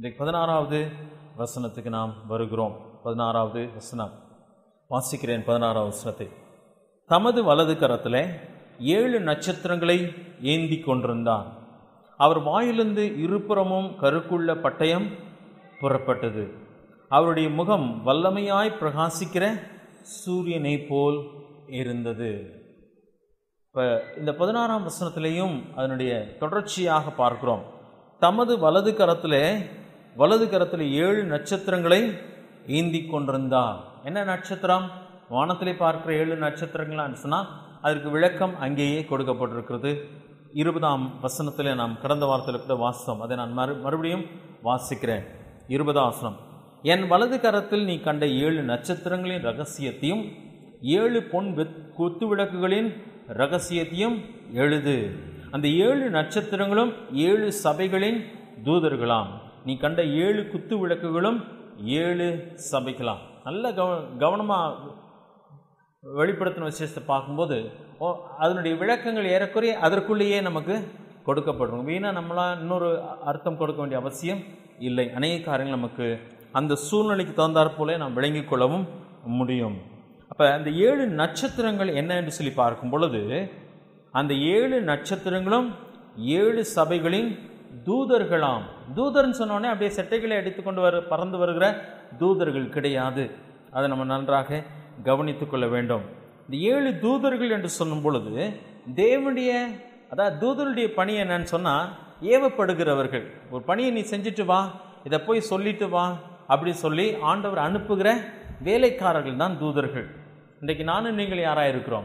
இன்றைக்கு பதினாறாவது வசனத்துக்கு நாம் வருகிறோம் பதினாறாவது வசனம் வாசிக்கிறேன் பதினாறாவது வசனத்தை தமது வலது கரத்திலே ஏழு நட்சத்திரங்களை ஏந்தி கொண்டிருந்தார் அவர் வாயிலிருந்து இருபுறமும் கருக்குள்ள பட்டயம் புறப்பட்டது அவருடைய முகம் வல்லமையாய் பிரகாசிக்கிற சூரியனை போல் இருந்தது இப்போ இந்த பதினாறாம் வசனத்திலையும் அதனுடைய தொடர்ச்சியாக பார்க்கிறோம் தமது வலது கரத்திலே வலது கரத்தில் ஏழு நட்சத்திரங்களை ஏந்தி கொண்டிருந்தார் என்ன நட்சத்திரம் வானத்திலே பார்க்கிற ஏழு நட்சத்திரங்களான்னு சொன்னால் அதற்கு விளக்கம் அங்கேயே கொடுக்கப்பட்டிருக்கிறது இருபதாம் வசனத்தில் நாம் கடந்த வாரத்தில் கூட வாசித்தோம் அதை நான் மறு மறுபடியும் வாசிக்கிறேன் இருபதாம் வசனம் என் வலது கரத்தில் நீ கண்ட ஏழு நட்சத்திரங்களின் ரகசியத்தையும் ஏழு பொன் வெத் குத்து விளக்குகளின் ரகசியத்தையும் எழுது அந்த ஏழு நட்சத்திரங்களும் ஏழு சபைகளின் தூதர்களாம் நீ கண்ட ஏழு குத்து விளக்குகளும் ஏழு சபைகளாம் நல்ல கவ கவனமாக வெளிப்படுத்தின விசேஷத்தை பார்க்கும்போது ஓ அதனுடைய விளக்கங்கள் ஏறக்குறைய அதற்குள்ளேயே நமக்கு கொடுக்கப்படும் வீணாக நம்மளாம் இன்னொரு அர்த்தம் கொடுக்க வேண்டிய அவசியம் இல்லை அநேக காரியங்கள் நமக்கு அந்த சூழ்நிலைக்கு தகுந்தாற் போல நாம் விளங்கிக் கொள்ளவும் முடியும் அப்போ அந்த ஏழு நட்சத்திரங்கள் என்ன என்று சொல்லி பார்க்கும் பொழுது அந்த ஏழு நட்சத்திரங்களும் ஏழு சபைகளின் தூதர்களாம் தூதர்னு சொன்னோடனே அப்படியே செட்டைகளை எடுத்துக்கொண்டு வர பறந்து வருகிற தூதர்கள் கிடையாது அதை நம்ம நன்றாக கவனித்து கொள்ள வேண்டும் இந்த ஏழு தூதர்கள் என்று சொல்லும் பொழுது தேவனுடைய அதாவது தூதருடைய பணி என்னன்னு சொன்னால் ஏவப்படுகிறவர்கள் ஒரு பணியை நீ செஞ்சுட்டு வா இதை போய் சொல்லிட்டு வா அப்படி சொல்லி ஆண்டவர் அனுப்புகிற வேலைக்காரர்கள் தான் தூதர்கள் இன்றைக்கு நானும் நீங்கள் யாராக இருக்கிறோம்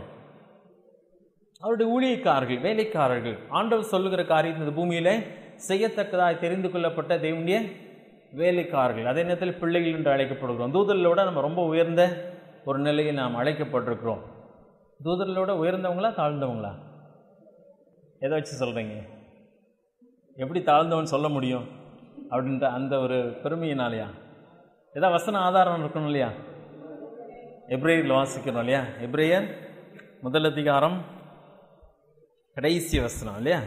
அவருடைய ஊழியக்காரர்கள் வேலைக்காரர்கள் ஆண்டவர் சொல்லுகிற காரியத்தை இந்த பூமியிலே செய்யத்தக்கதாய் தெரிந்து கொள்ளப்பட்ட தேவனுடைய வேலைக்காரர்கள் அதே நேரத்தில் பிள்ளைகள் என்று அழைக்கப்படுகிறோம் தூதர்களோட நம்ம ரொம்ப உயர்ந்த ஒரு நிலையில் நாம் அழைக்கப்பட்டிருக்கிறோம் தூதர்களோட உயர்ந்தவங்களா தாழ்ந்தவங்களா எதை வச்சு சொல்கிறீங்க எப்படி தாழ்ந்தவன் சொல்ல முடியும் அப்படின்ற அந்த ஒரு பெருமையினாலையா ஏதாவது வசன ஆதாரம் இருக்கணும் இல்லையா எப்ரேயரில் வாசிக்கிறோம் இல்லையா எப்ரேயர் முதல் அதிகாரம் கடைசி வசனம் இல்லையா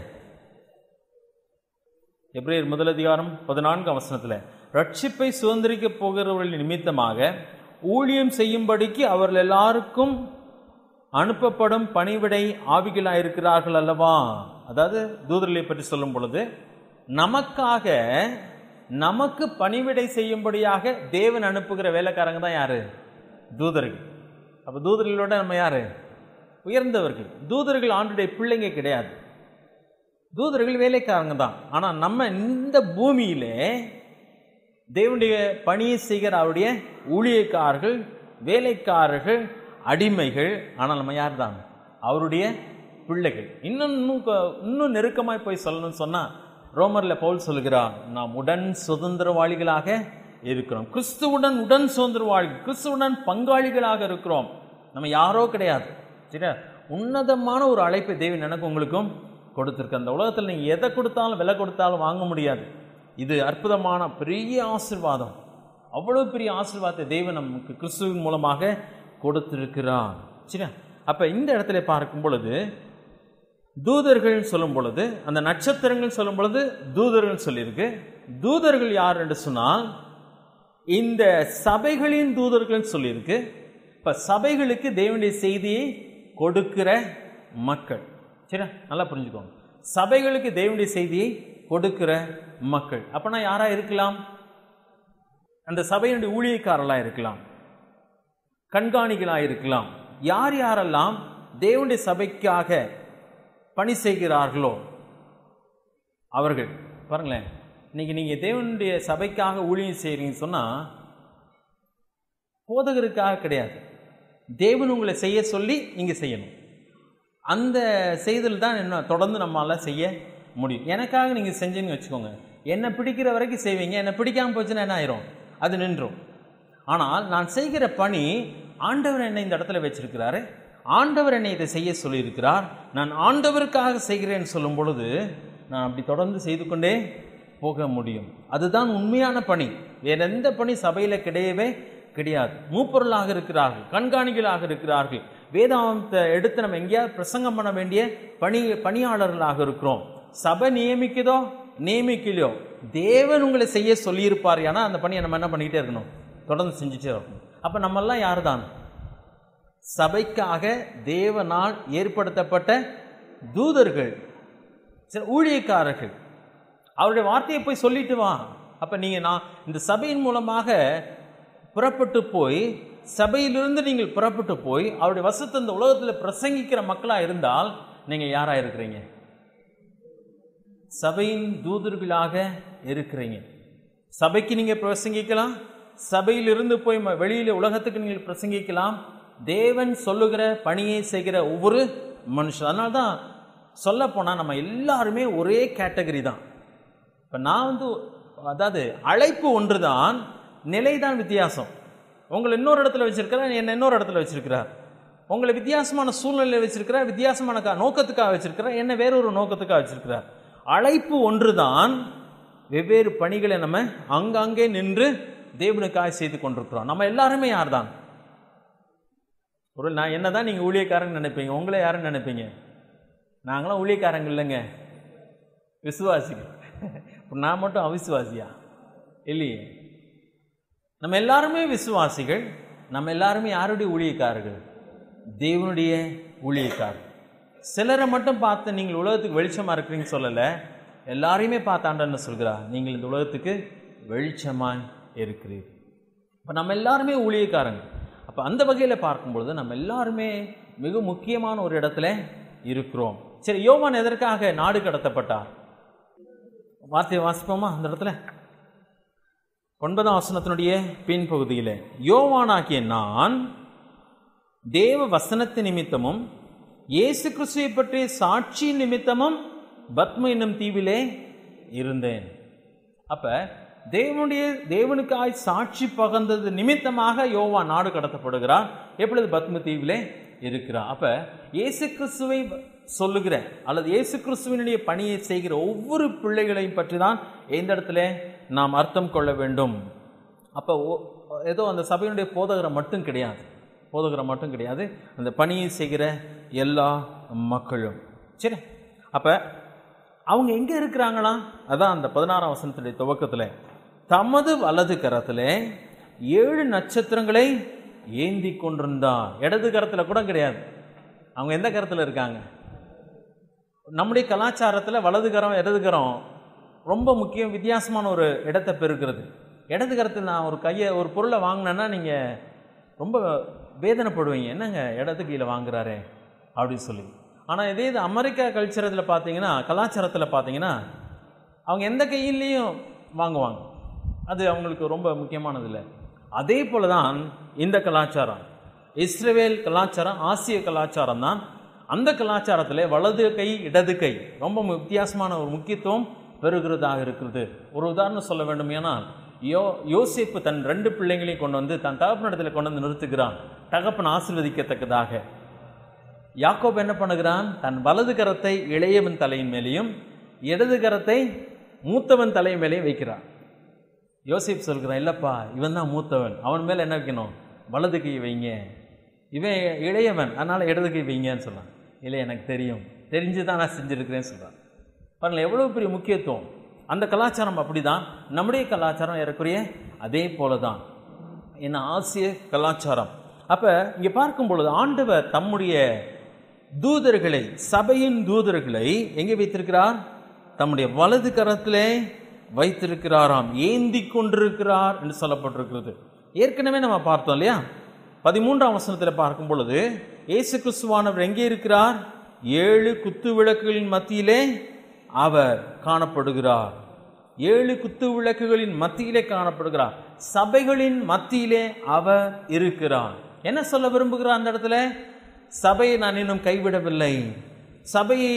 எப்ரேயர் முதல் அதிகாரம் பதினான்காம் வசனத்தில் ரட்சிப்பை சுதந்திரிக்க போகிறவர்களின் நிமித்தமாக ஊழியம் செய்யும்படிக்கு அவர்கள் எல்லாருக்கும் அனுப்பப்படும் பணிவிடை ஆவிகளாயிருக்கிறார்கள் அல்லவா அதாவது தூதர்களை பற்றி சொல்லும் பொழுது நமக்காக நமக்கு பணிவிடை செய்யும்படியாக தேவன் அனுப்புகிற வேலைக்காரங்க தான் யாரு தூதர்கள் அப்போ தூதர்களோட நம்ம யாரு உயர்ந்தவர்கள் தூதர்கள் ஆண்டுடைய பிள்ளைங்க கிடையாது தூதர்கள் வேலைக்காரங்க தான் ஆனால் நம்ம இந்த பூமியிலே தேவனுடைய பணியை செய்கிற அவருடைய ஊழியக்காரர்கள் வேலைக்காரர்கள் அடிமைகள் ஆனால் நம்ம யார் தான் அவருடைய பிள்ளைகள் இன்னும் இன்னும் கொ- இன்னும் நெருக்கமாய் போய் சொல்லணும்னு சொன்னால் ரோமரில் பவுல் சொல்கிறார் நாம் உடன் சுதந்திரவாளிகளாக இருக்கிறோம் கிறிஸ்துவுடன் உடன் சுதந்திரவாளிகள் கிறிஸ்துவுடன் பங்காளிகளாக இருக்கிறோம் நம்ம யாரோ கிடையாது சரியா உன்னதமான ஒரு அழைப்பை தேவன் எனக்கு உங்களுக்கும் கொடுத்துருக்கு அந்த உலகத்தில் நீங்கள் எதை கொடுத்தாலும் விலை கொடுத்தாலும் வாங்க முடியாது இது அற்புதமான பெரிய ஆசீர்வாதம் அவ்வளோ பெரிய ஆசீர்வாதத்தை தேவன் நமக்கு கிறிஸ்துவின் மூலமாக கொடுத்திருக்கிறார் சரியா அப்போ இந்த இடத்துல பார்க்கும் பொழுது தூதர்கள் சொல்லும் பொழுது அந்த நட்சத்திரங்கள் சொல்லும் பொழுது தூதர்கள் சொல்லியிருக்கு தூதர்கள் யார் என்று சொன்னால் இந்த சபைகளின் தூதர்கள் சொல்லியிருக்கு இப்போ சபைகளுக்கு தேவனுடைய செய்தியை கொடுக்கிற மக்கள் சரியா நல்லா புரிஞ்சுக்கோங்க சபைகளுக்கு தேவனுடைய செய்தியை கொடுக்கிற மக்கள் அப்பனா யாரா இருக்கலாம் அந்த சபையினுடைய ஊழியக்காரர்களாக இருக்கலாம் கண்காணிகளாக இருக்கலாம் யார் யாரெல்லாம் தேவனுடைய சபைக்காக பணி செய்கிறார்களோ அவர்கள் பாருங்களேன் இன்னைக்கு நீங்கள் தேவனுடைய சபைக்காக ஊழியம் செய்கிறீங்கன்னு சொன்னால் போதகருக்காக கிடையாது தேவன் உங்களை செய்ய சொல்லி நீங்கள் செய்யணும் அந்த செய்தல் தான் என்ன தொடர்ந்து நம்மளால் செய்ய முடியும் எனக்காக நீங்கள் செஞ்சீங்கன்னு வச்சுக்கோங்க என்னை பிடிக்கிற வரைக்கும் செய்வீங்க என்னை பிடிக்காமல் போச்சுன்னா என்ன ஆயிரும் அது நின்றும் ஆனால் நான் செய்கிற பணி ஆண்டவர் என்னை இந்த இடத்துல வச்சிருக்கிறாரு ஆண்டவர் என்னை இதை செய்ய சொல்லியிருக்கிறார் நான் ஆண்டவருக்காக செய்கிறேன்னு சொல்லும் பொழுது நான் அப்படி தொடர்ந்து செய்து கொண்டே போக முடியும் அதுதான் உண்மையான பணி வேற எந்த பணி சபையில் கிடையவே கிடையாது மூப்பொருளாக இருக்கிறார்கள் கண்காணிகளாக இருக்கிறார்கள் வேதாந்தத்தை எடுத்து நம்ம எங்கேயாவது பிரசங்கம் பண்ண வேண்டிய பணி பணியாளர்களாக இருக்கிறோம் சபை நியமிக்குதோ நியமிக்கலையோ தேவன் உங்களை செய்ய சொல்லியிருப்பார் ஆனால் அந்த பணியை நம்ம என்ன பண்ணிக்கிட்டே இருக்கணும் தொடர்ந்து செஞ்சுட்டே இருக்கணும் அப்போ நம்மெல்லாம் யார் தான் சபைக்காக தேவனால் ஏற்படுத்தப்பட்ட தூதர்கள் சில ஊழியக்காரர்கள் அவருடைய வார்த்தையை போய் சொல்லிட்டு வா அப்ப நீங்க நான் இந்த சபையின் மூலமாக புறப்பட்டு போய் சபையிலிருந்து நீங்கள் புறப்பட்டு போய் அவருடைய வசத்தை இந்த உலகத்தில் பிரசங்கிக்கிற மக்களா இருந்தால் நீங்க யாரா இருக்கிறீங்க சபையின் தூதர்களாக இருக்கிறீங்க சபைக்கு நீங்க பிரசங்கிக்கலாம் சபையிலிருந்து போய் ம- வெளியில உலகத்துக்கு நீங்கள் பிரசங்கிக்கலாம் தேவன் சொல்லுகிற பணியை செய்கிற ஒவ்வொரு மனுஷன் அதனால தான் சொல்ல போனா நம்ம எல்லாருமே ஒரே கேட்டகரி தான் இப்போ நான் வந்து அதாவது அழைப்பு ஒன்றுதான் நிலைதான் வித்தியாசம் உங்களை இன்னொரு இடத்துல வச்சிருக்கிறார் என்ன இன்னொரு இடத்துல வச்சிருக்கிறார் உங்களை வித்தியாசமான சூழ்நிலையில் வச்சிருக்கிறார் வித்தியாசமான கா- நோக்கத்துக்காக வச்சிருக்கிறார் என்ன வேறொரு நோக்கத்துக்காக வச்சிருக்கிறார் அழைப்பு ஒன்றுதான் வெவ்வேறு பணிகளை நம்ம அங்கங்கே நின்று தேவனுக்காக செய்து கொண்டிருக்கிறோம் நம்ம எல்லாருமே யார்தான் ஒரு நான் என்னதான் நீங்க ஊழியக்காரன் நினைப்பீங்க உங்களை யாருன்னு நினைப்பீங்க நாங்களாம் ஊழியக்காரங்க இல்லைங்க விசுவாசிகள் இப்ப நான் மட்டும் அவிசுவாசியா இல்லையே நம்ம எல்லாருமே விசுவாசிகள் நம்ம எல்லாருமே யாருடைய ஊழியக்காரர்கள் தேவனுடைய ஊழியக்காரர் சிலரை மட்டும் பார்த்து நீங்கள் உலகத்துக்கு வெளிச்சமா இருக்கிறீங்கன்னு சொல்லலை எல்லாரையுமே பார்த்தாண்டன்னு சொல்கிறா நீங்கள் இந்த உலகத்துக்கு வெளிச்சமாய் இருக்கிறீர்கள் அப்போ நம்ம எல்லாருமே ஊழியக்காரங்க அப்போ அந்த வகையில் பார்க்கும்பொழுது நம்ம எல்லாருமே மிக முக்கியமான ஒரு இடத்துல இருக்கிறோம் சரி யோவான் எதற்காக நாடு கடத்தப்பட்டார் வார்த்தையை வாசிப்போமா அந்த இடத்துல ஒன்பதாம் வசனத்தினுடைய பின் பகுதியில் யோவானாகிய நான் தேவ வசனத்து நிமித்தமும் இயேசு கிறிஸ்துவை பற்றிய சாட்சி நிமித்தமும் பத்ம என்னும் தீவிலே இருந்தேன் அப்ப தேவனுடைய தேவனுக்காய் சாட்சி பகர்ந்தது நிமித்தமாக யோவா நாடு கடத்தப்படுகிறார் எப்பொழுது பத்ம தீவிலே இருக்கிறார் அப்ப இயேசு கிறிஸ்துவை சொல்லுகிற அல்லது இயேசு கிறிஸ்துவினுடைய பணியை செய்கிற ஒவ்வொரு பிள்ளைகளையும் பற்றி தான் எந்த இடத்துல நாம் அர்த்தம் கொள்ள வேண்டும் அப்போ ஓ- ஏதோ அந்த சபையினுடைய போதகரை மட்டும் கிடையாது போதகரை மட்டும் கிடையாது அந்த பணியை செய்கிற எல்லா மக்களும் சரி அப்போ அவங்க எங்கே இருக்கிறாங்களா அதான் அந்த பதினாறாம் வசனத்துடைய துவக்கத்தில் தமது வலது கரத்திலே ஏழு நட்சத்திரங்களை ஏந்தி கொண்டிருந்தார் இடது கரத்தில் கூட கிடையாது அவங்க எந்த கரத்தில் இருக்காங்க நம்முடைய கலாச்சாரத்தில் வலது கரம் இடது கரம் ரொம்ப முக்கியம் வித்தியாசமான ஒரு இடத்தை பெருக்கிறது இடது கரத்தில் நான் ஒரு கையை ஒரு பொருளை வாங்கினேன்னா நீங்கள் ரொம்ப வேதனைப்படுவீங்க என்னங்க இடது கீழே வாங்குறாரே அப்படின்னு சொல்லி ஆனால் இதே இது அமெரிக்கா கல்ச்சரத்தில் பார்த்தீங்கன்னா கலாச்சாரத்தில் பார்த்தீங்கன்னா அவங்க எந்த கையிலையும் வாங்குவாங்க அது அவங்களுக்கு ரொம்ப முக்கியமானது இல்லை அதே போல தான் இந்த கலாச்சாரம் இஸ்ரேல் கலாச்சாரம் ஆசிய கலாச்சாரம் தான் அந்த கலாச்சாரத்தில் வலது கை இடது கை ரொம்ப மு- வித்தியாசமான ஒரு முக்கியத்துவம் பெறுகிறதாக இருக்கிறது ஒரு உதாரணம் சொல்ல வேண்டுமேனால் யோ யோசேப்பு தன் ரெண்டு பிள்ளைங்களையும் கொண்டு வந்து தன் தகப்பனிடத்தில் கொண்டு வந்து நிறுத்துகிறான் தகப்பன் ஆசீர்வதிக்கத்தக்கதாக யாக்கோப் என்ன பண்ணுகிறான் தன் வலது கரத்தை இளையவன் தலையின் மேலேயும் இடது கரத்தை மூத்தவன் தலை மேலேயும் வைக்கிறான் யோசிப் சொல்கிறான் இல்லப்பா இவன் தான் மூத்தவன் அவன் மேல என்ன வைக்கணும் வலது கை வைங்க இவன் இளையவன் அதனால இடது கை வைங்கன்னு சொன்னான் இல்லை எனக்கு தெரியும் தெரிஞ்சு தான் நான் செஞ்சிருக்கிறேன்னு சொல்றான் பாருங்களேன் எவ்வளவு பெரிய முக்கியத்துவம் அந்த கலாச்சாரம் அப்படிதான் நம்முடைய கலாச்சாரம் ஏறக்குறைய அதே போல தான் என்ன ஆசிய கலாச்சாரம் அப்ப இங்க பார்க்கும் பொழுது ஆண்டவர் தம்முடைய தூதர்களை சபையின் தூதர்களை எங்கே வைத்திருக்கிறார் தம்முடைய வலது கரத்திலே வைத்திருக்கிறாராம் ஏந்தி கொண்டிருக்கிறார் என்று சொல்லப்பட்டிருக்கிறது ஏற்கனவே நம்ம பார்த்தோம் இல்லையா பதிமூன்றாம் வசனத்தில் பார்க்கும் பொழுது இயேசு கிறிஸ்துவானவர் எங்கே இருக்கிறார் ஏழு குத்து விளக்குகளின் மத்தியிலே அவர் காணப்படுகிறார் ஏழு குத்து விளக்குகளின் மத்தியிலே காணப்படுகிறார் சபைகளின் மத்தியிலே அவர் இருக்கிறார் என்ன சொல்ல விரும்புகிறார் அந்த இடத்துல சபையை நான் இன்னும் கைவிடவில்லை சபையை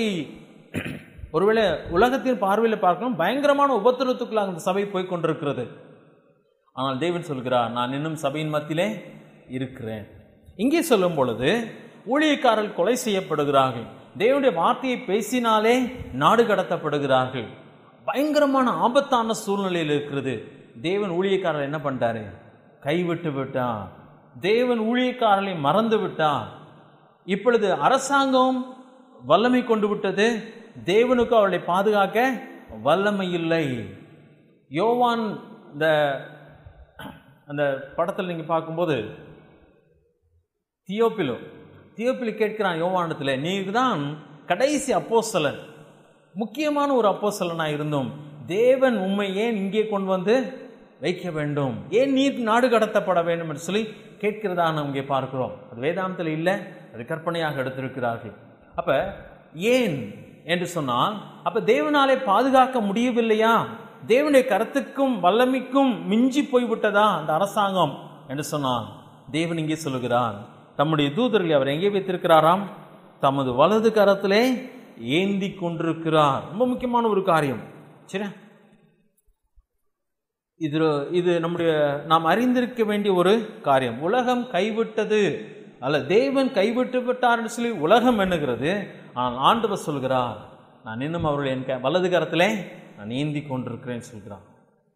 ஒருவேளை உலகத்தின் பார்வையில் பார்க்கணும் பயங்கரமான உபத்திரத்துக்குள்ள அந்த சபை போய் கொண்டிருக்கிறது ஆனால் தேவன் சொல்கிறார் நான் இன்னும் சபையின் மத்தியிலே இருக்கிறேன் இங்கே சொல்லும் பொழுது ஊழியக்காரர்கள் கொலை செய்யப்படுகிறார்கள் தேவனுடைய வார்த்தையை பேசினாலே நாடு கடத்தப்படுகிறார்கள் பயங்கரமான ஆபத்தான சூழ்நிலையில் இருக்கிறது தேவன் ஊழியக்காரர் என்ன பண்ணிட்டாரு கைவிட்டு விட்டான் தேவன் ஊழியக்காரர்களை மறந்து விட்டான் இப்பொழுது அரசாங்கம் வல்லமை கொண்டு விட்டது தேவனுக்கு அவளை பாதுகாக்க வல்லமை இல்லை யோவான் இந்த அந்த படத்தில் நீங்கள் பார்க்கும்போது தியோப்பிலு தியோப்பிலு கேட்கிறான் யோவானத்தில் நீர் தான் கடைசி அப்போஸ்தலன் முக்கியமான ஒரு அப்போஸ்தலனாக இருந்தும் தேவன் உண்மை ஏன் இங்கே கொண்டு வந்து வைக்க வேண்டும் ஏன் நீர் நாடு கடத்தப்பட வேண்டும் என்று சொல்லி கேட்கிறதா நாம் இங்கே பார்க்கிறோம் அது வேதாந்தத்தில் இல்லை அது கற்பனையாக எடுத்திருக்கிறார்கள் அப்ப ஏன் என்று சொன்னால் அப்ப தேவனாலே பாதுகாக்க முடியவில்லையா தேவனுடைய கருத்துக்கும் வல்லமைக்கும் மிஞ்சி போய்விட்டதா அந்த அரசாங்கம் என்று சொன்னான் தேவன் இங்கே சொல்லுகிறார் தம்முடைய தூதர்களை அவர் எங்கே வைத்திருக்கிறாராம் தமது வலது கரத்திலே ஏந்தி கொண்டிருக்கிறார் ரொம்ப முக்கியமான ஒரு காரியம் சரி இது இது நம்முடைய நாம் அறிந்திருக்க வேண்டிய ஒரு காரியம் உலகம் கைவிட்டது அல்ல தேவன் கைவிட்டு விட்டார்னு சொல்லி உலகம் எண்ணுகிறது ஆனால் ஆண்டவர் சொல்கிறார் நான் இன்னும் அவர்கள் என் க- வலது கரத்திலே நான் ஏந்தி கொண்டிருக்கிறேன் சொல்கிறான்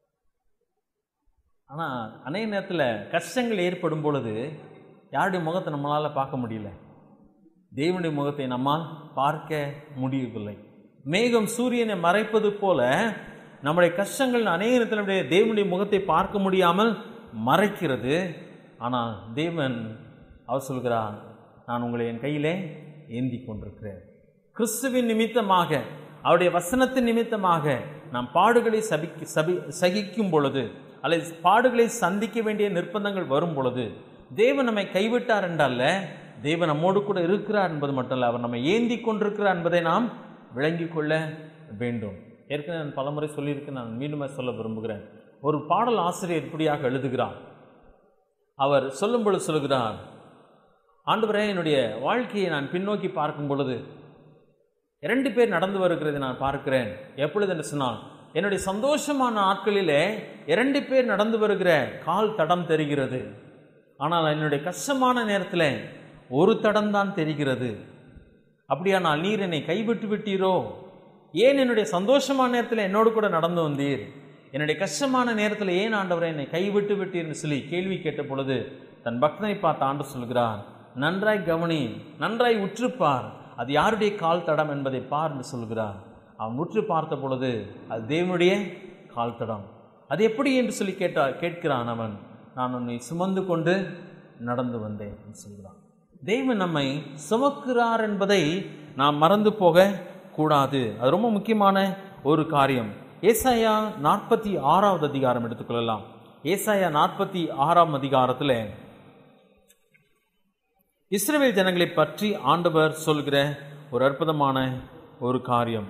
ஆனால் அநேக நேரத்தில் கஷ்டங்கள் ஏற்படும் பொழுது யாருடைய முகத்தை நம்மளால் பார்க்க முடியல தேவனுடைய முகத்தை நம்மால் பார்க்க முடியவில்லை மேகம் சூரியனை மறைப்பது போல நம்முடைய கஷ்டங்கள் அநேக நேரத்தில் நம்முடைய தேவனுடைய முகத்தை பார்க்க முடியாமல் மறைக்கிறது ஆனால் தேவன் அவர் சொல்கிறார் நான் உங்களை என் கையிலே ஏந்தி கொண்டிருக்கிறேன் கிறிஸ்துவின் நிமித்தமாக அவருடைய வசனத்தின் நிமித்தமாக நாம் பாடுகளை சபிக்கு சபி சகிக்கும் பொழுது அல்லது பாடுகளை சந்திக்க வேண்டிய நிர்பந்தங்கள் வரும் பொழுது தேவன் நம்மை கைவிட்டார் என்றல்ல தேவன் நம்மோடு கூட இருக்கிறார் என்பது மட்டுமல்ல அவர் நம்மை ஏந்தி கொண்டிருக்கிறார் என்பதை நாம் விளங்கிக் கொள்ள வேண்டும் ஏற்கனவே நான் பலமுறை சொல்லியிருக்கேன் நான் மீண்டும் சொல்ல விரும்புகிறேன் ஒரு பாடல் ஆசிரியர் இப்படியாக எழுதுகிறார் அவர் சொல்லும் பொழுது சொல்கிறார் ஆண்டவரே என்னுடைய வாழ்க்கையை நான் பின்னோக்கி பார்க்கும் பொழுது இரண்டு பேர் நடந்து வருகிறதை நான் பார்க்கிறேன் எப்பொழுது என்று சொன்னால் என்னுடைய சந்தோஷமான நாட்களிலே இரண்டு பேர் நடந்து வருகிற கால் தடம் தெரிகிறது ஆனால் என்னுடைய கஷ்டமான நேரத்தில் ஒரு தடம் தான் தெரிகிறது அப்படியானால் நீர் என்னை கைவிட்டு விட்டீரோ ஏன் என்னுடைய சந்தோஷமான நேரத்தில் என்னோடு கூட நடந்து வந்தீர் என்னுடைய கஷ்டமான நேரத்தில் ஏன் ஆண்டவரை என்னை கைவிட்டு விட்டீர்னு சொல்லி கேள்வி கேட்ட பொழுது தன் பக்தனை பார்த்து ஆண்டு சொல்கிறார் நன்றாய் கவனி நன்றாய் உற்றுப்பார் அது யாருடைய கால் தடம் என்பதை பார் என்று சொல்கிறார் அவன் உற்று பார்த்த பொழுது அது தேவனுடைய கால் தடம் அது எப்படி என்று சொல்லி கேட்டார் கேட்கிறான் அவன் நான் உன்னை சுமந்து கொண்டு நடந்து வந்தேன் என்று சொல்கிறான் தேவன் நம்மை சுமக்கிறார் என்பதை நாம் மறந்து போக கூடாது அது ரொம்ப முக்கியமான ஒரு காரியம் ஏசாயா நாற்பத்தி ஆறாவது அதிகாரம் எடுத்துக்கொள்ளலாம் ஏசாயா நாற்பத்தி ஆறாம் அதிகாரத்தில் இஸ்ரவேல் ஜனங்களை பற்றி ஆண்டவர் சொல்கிற ஒரு அற்புதமான ஒரு காரியம்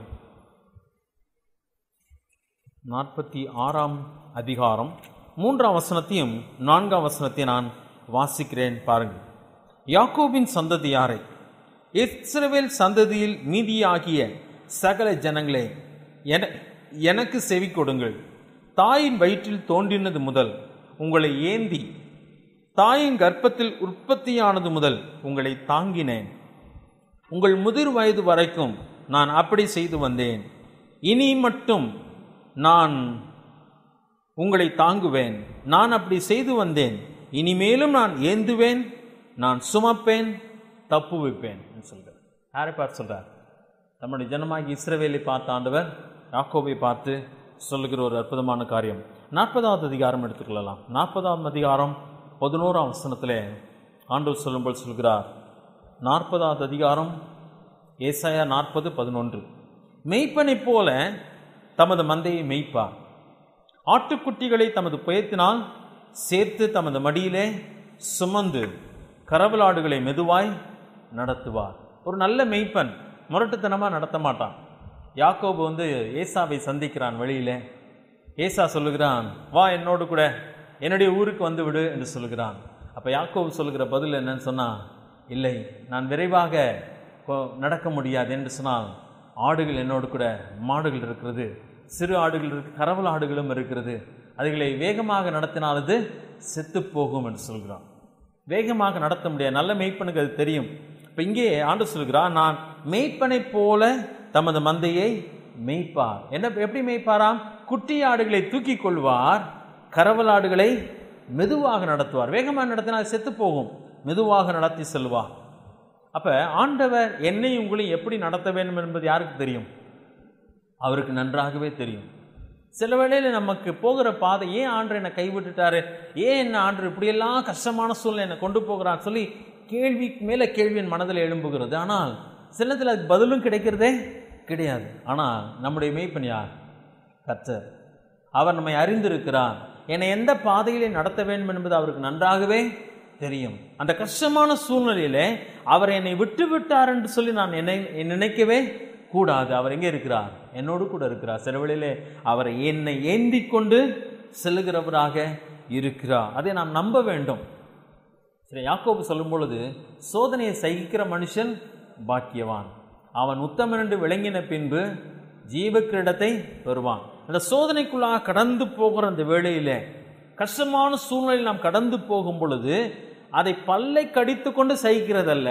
நாற்பத்தி ஆறாம் அதிகாரம் மூன்றாம் வசனத்தையும் நான்காம் வசனத்தையும் நான் வாசிக்கிறேன் பாருங்கள் யாக்கோபின் சந்ததியாரை இஸ்ரவேல் சந்ததியில் மீதியாகிய சகல ஜனங்களே என எனக்கு செவி கொடுங்கள் தாயின் வயிற்றில் தோன்றினது முதல் உங்களை ஏந்தி தாயின் கர்ப்பத்தில் உற்பத்தியானது முதல் உங்களை தாங்கினேன் உங்கள் முதிர் வயது வரைக்கும் நான் அப்படி செய்து வந்தேன் இனி மட்டும் நான் உங்களை தாங்குவேன் நான் அப்படி செய்து வந்தேன் இனிமேலும் நான் ஏந்துவேன் நான் சுமப்பேன் தப்புவிப்பேன் சொல்கிறார் யாரை பார்த்து சொல்றார் நம்முடைய ஜனமாகி இஸ்ரவேலை பார்த்த ஆண்டவர் யாக்கோபை பார்த்து சொல்லுகிற ஒரு அற்புதமான காரியம் நாற்பதாவது அதிகாரம் எடுத்துக்கொள்ளலாம் நாற்பதாவது அதிகாரம் பதினோராம் வசனத்திலே ஆண்டவர் சொல்லும்போது சொல்கிறார் நாற்பதாவது அதிகாரம் ஏசாயா நாற்பது பதினொன்று மெய்ப்பனைப் போல தமது மந்தையை மெய்ப்பார் ஆட்டுக்குட்டிகளை தமது புயத்தினால் சேர்த்து தமது மடியிலே சுமந்து கரவலாடுகளை மெதுவாய் நடத்துவார் ஒரு நல்ல மெய்ப்பன் முரட்டுத்தனமாக நடத்த மாட்டான் யாக்கோபு வந்து ஏசாவை சந்திக்கிறான் வெளியிலே ஏசா சொல்லுகிறான் வா என்னோடு கூட என்னுடைய ஊருக்கு வந்து விடு என்று சொல்லுகிறான் அப்போ யாக்கோபு சொல்லுகிற பதில் என்னன்னு சொன்னா இல்லை நான் விரைவாக கொ- நடக்க முடியாது என்று சொன்னால் ஆடுகள் என்னோடு கூட மாடுகள் இருக்கிறது சிறு ஆடுகள் இருக்கு கரவல் ஆடுகளும் இருக்கிறது அதுகளை வேகமாக நடத்தினால் அது செத்து போகும் என்று சொல்கிறான் வேகமாக நடத்த முடியாது நல்ல மெய்ப்பனுக்கு அது தெரியும் இப்போ இங்கே ஆண்டு சொல்கிறான் நான் மெய்ப்பனைப் போல தமது மந்தையை மெய்ப்பார் என்ன எப்படி மெய்ப்பாராம் குட்டி ஆடுகளை தூக்கி கொள்வார் கரவல் ஆடுகளை மெதுவாக நடத்துவார் வேகமாக நடத்தினால் செத்து போகும் மெதுவாக நடத்தி செல்வார் அப்ப ஆண்டவர் என்னை உங்களையும் எப்படி நடத்த வேண்டும் என்பது யாருக்கு தெரியும் அவருக்கு நன்றாகவே தெரியும் சில வேளையில நமக்கு போகிற பாதை ஏன் ஆண்டு என்னை கைவிட்டுட்டாரு ஏன் என்ன ஆண்டு இப்படியெல்லாம் கஷ்டமான சூழ்நிலை என்னை கொண்டு போகிறான்னு சொல்லி கேள்வி மேல கேள்வி என் மனதில் எழும்புகிறது ஆனால் சில நேரத்தில் அதுக்கு பதிலும் கிடைக்கிறதே கிடையாது ஆனால் நம்முடைய மெய்ப்பன் யார் கர்த்தர் அவர் நம்மை அறிந்திருக்கிறார் என்னை எந்த பாதையிலே நடத்த வேண்டும் என்பது அவருக்கு நன்றாகவே தெரியும் அந்த கஷ்டமான சூழ்நிலையிலே அவர் என்னை விட்டு விட்டார் என்று சொல்லி நான் என்னை நினைக்கவே கூடாது அவர் எங்கே இருக்கிறார் என்னோடு கூட இருக்கிறார் சில வேளையிலே அவரை என்னை ஏந்தி கொண்டு செல்லுகிறவராக இருக்கிறார் அதை நாம் நம்ப வேண்டும் சரி யாக்கோபு சொல்லும் பொழுது சோதனையை சகிக்கிற மனுஷன் பாக்கியவான் அவன் உத்தமன் என்று விளங்கின பின்பு ஜீவ கிரீடத்தை பெறுவான் அந்த சோதனைக்குள்ளாக கடந்து போகிற அந்த வேளையிலே கஷ்டமான சூழ்நிலையில் நாம் கடந்து போகும் பொழுது அதை பல்லை கடித்து கொண்டு சகிக்கிறதல்ல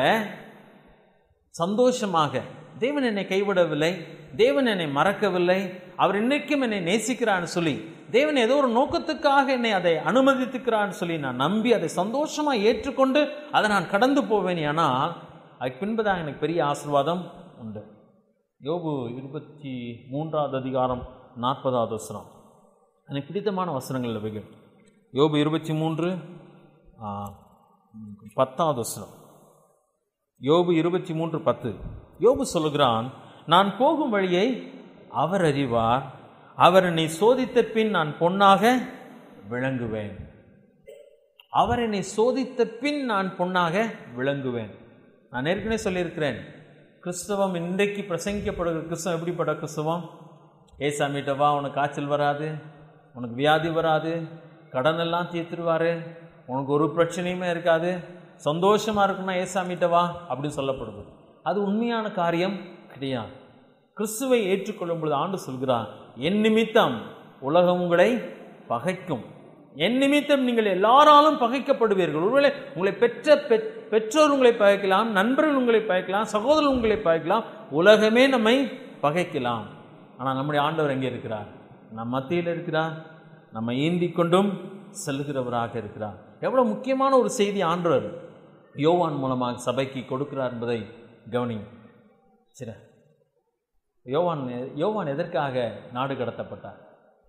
சந்தோஷமாக தேவன் என்னை கைவிடவில்லை தேவன் என்னை மறக்கவில்லை அவர் இன்னைக்கும் என்னை நேசிக்கிறான்னு சொல்லி தேவன் ஏதோ ஒரு நோக்கத்துக்காக என்னை அதை அனுமதித்துக்கிறான்னு சொல்லி நான் நம்பி அதை சந்தோஷமா ஏற்றுக்கொண்டு அதை நான் கடந்து போவேன் ஆனால் அதுக்கு பின்புதான் எனக்கு பெரிய ஆசீர்வாதம் உண்டு யோபு இருபத்தி மூன்றாவது அதிகாரம் நாற்பதாவது வசனம் எனக்கு பிடித்தமான வசனங்கள் இவைகள் யோபு இருபத்தி மூன்று ஆ, பத்தாவது வசனம் யோபு இருபத்தி மூன்று பத்து யோபு சொல்லுகிறான் நான் போகும் வழியை அவர் அறிவார் அவர் என்னை சோதித்த பின் நான் பொன்னாக விளங்குவேன் அவர் என்னை சோதித்த பின் நான் பொன்னாக விளங்குவேன் நான் ஏற்கனவே சொல்லியிருக்கிறேன் கிறிஸ்தவம் இன்றைக்கு பிரசங்கிக்கப்படுகிற கிறிஸ்தவம் எப்படிப்பட்ட கிறிஸ்தவம் ஏசாமிட்ட வா உனக்கு காய்ச்சல் வராது உனக்கு வியாதி வராது கடன் எல்லாம் தீர்த்துருவாரு உனக்கு ஒரு பிரச்சனையுமே இருக்காது சந்தோஷமா இருக்குன்னா ஏசாமிட்ட வா அப்படின்னு சொல்லப்படுது அது உண்மையான காரியம் கிடையாது கிறிஸ்துவை ஏற்றுக்கொள்ளும் பொழுது ஆண்டு சொல்கிறான் என் நிமித்தம் உலகம் உங்களை பகைக்கும் என் நிமித்தம் நீங்கள் எல்லாராலும் பகைக்கப்படுவீர்கள் ஒருவேளை உங்களை பெற்ற பெற்- பெற்றோர் உங்களை பகைக்கலாம் நண்பர்கள் உங்களை பகைக்கலாம் சகோதரர் உங்களை பகைக்கலாம் உலகமே நம்மை பகைக்கலாம் ஆனால் நம்முடைய ஆண்டவர் எங்கே இருக்கிறார் நம் மத்தியில் இருக்கிறார் நம்ம ஏந்தி கொண்டும் செல்கிறவராக இருக்கிறார் எவ்வளவு முக்கியமான ஒரு செய்தி ஆண்டவர் யோவான் மூலமாக சபைக்கு கொடுக்கிறார் என்பதை கவனி சரி யோவான் யோவான் எதற்காக நாடு கடத்தப்பட்டார்